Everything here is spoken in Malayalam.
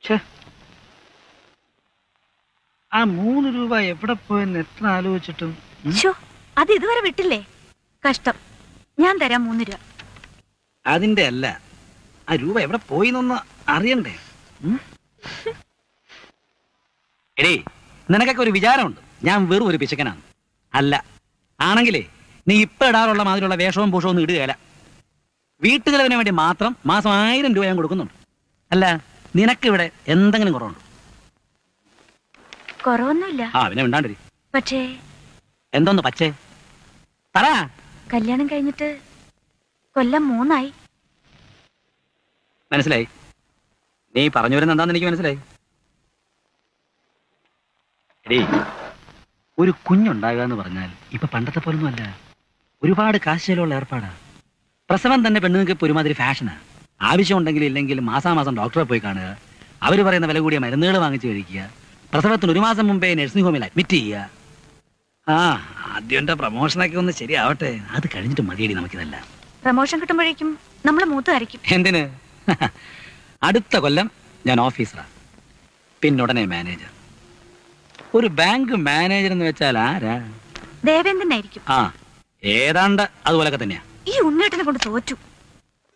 ഛേ. ആ മൂന്ന് രൂപ എവിടെ പോയെന്ന് എത്ര ആലോചിച്ചിട്ടും ഉം? ശോ അത് ഇതുവരെ വിട്ടില്ലേ കഷ്ടം ഞാൻ തരാം മൂന്ന് രൂപ അതിന്റെ അല്ല ആ രൂപ എവിടെ പോയി എന്നൊന്ന് അറിയണ്ടേ ഉം? എടേ നിനക്കൊക്കെ ഒരു വിചാരമുണ്ട് ഞാൻ വെറും ഒരു പിശക്കനാണ് അല്ല ആണെങ്കിലേ നീ ഇപ്പൊ ഇടാറുള്ള മാതിരിയുള്ള വേഷവും പൂഷവും ഒന്നും ഇടുകയല്ല വീട്ടുചെലവിന് വേണ്ടി മാത്രം മാസം ആയിരം രൂപ ഞാൻ കൊടുക്കുന്നുണ്ട് അല്ല നിനക്കിവിടെ എന്തെങ്കിലും കുറവുണ്ടോ കുറവൊന്നുമില്ല ആ പിന്നെ മിണ്ടാണ്ടിരി പക്ഷേ എന്തോന്ന് പച്ചേ പറ കല്യാണം കഴിഞ്ഞിട്ട് കൊല്ലം മൂന്നായി മനസ്സിലായി നീ പറഞ്ഞു വരുന്ന എന്താന്ന് എനിക്ക് മനസ്സിലായി എടീ ഒരു കുഞ്ഞുണ്ടാകുക എന്ന് പറഞ്ഞാൽ ഇപ്പൊ പണ്ടത്തെ പോലൊന്നും അല്ല ഒരുപാട് കാശിലുള്ള ഏർപ്പാടാ പ്രസവം തന്നെ പെണ്ണുങ്ങൾക്ക് ഇപ്പൊ ഒരുമാതിരി ഫാഷനാ ആവശ്യമുണ്ടെങ്കിലും ഇല്ലെങ്കിലും മാസാമാസം ഡോക്ടറെ പോയി കാണുക അവർ പറയുന്ന വില കൂടിയ മരുന്നുകൾ വാങ്ങിച്ചു കഴിക്കുക പ്രസവത്തിന് ഒരു മാസം മുമ്പേ നഴ്സിംഗ് ഹോമിൽ അഡ്മിറ്റ് ചെയ്യുക ആ ആദ്യം എന്റെ പ്രൊമോഷനൊക്കെ ഒന്ന് ശരിയാവട്ടെ അത് കഴിഞ്ഞിട്ട് മതിയടി നമുക്കിതല്ല പ്രമോഷൻ കിട്ടുമ്പോഴേക്കും നമ്മൾ മൂത്തുകാരിക്കും എന്തിന് അടുത്ത കൊല്ലം ഞാൻ ഓഫീസറാ പിന്നുടനെ മാനേജർ ഒരു ബാങ്ക് മാനേജർ എന്ന് വെച്ചാൽ ആരാ ദേവേന്ദ്രനായിരിക്കും ആ ഏതാണ്ട് അതുപോലൊക്കെ തന്നെയാ ഈ ഉണ്ണേട്ടനെ കൊണ്ട് തോറ്റു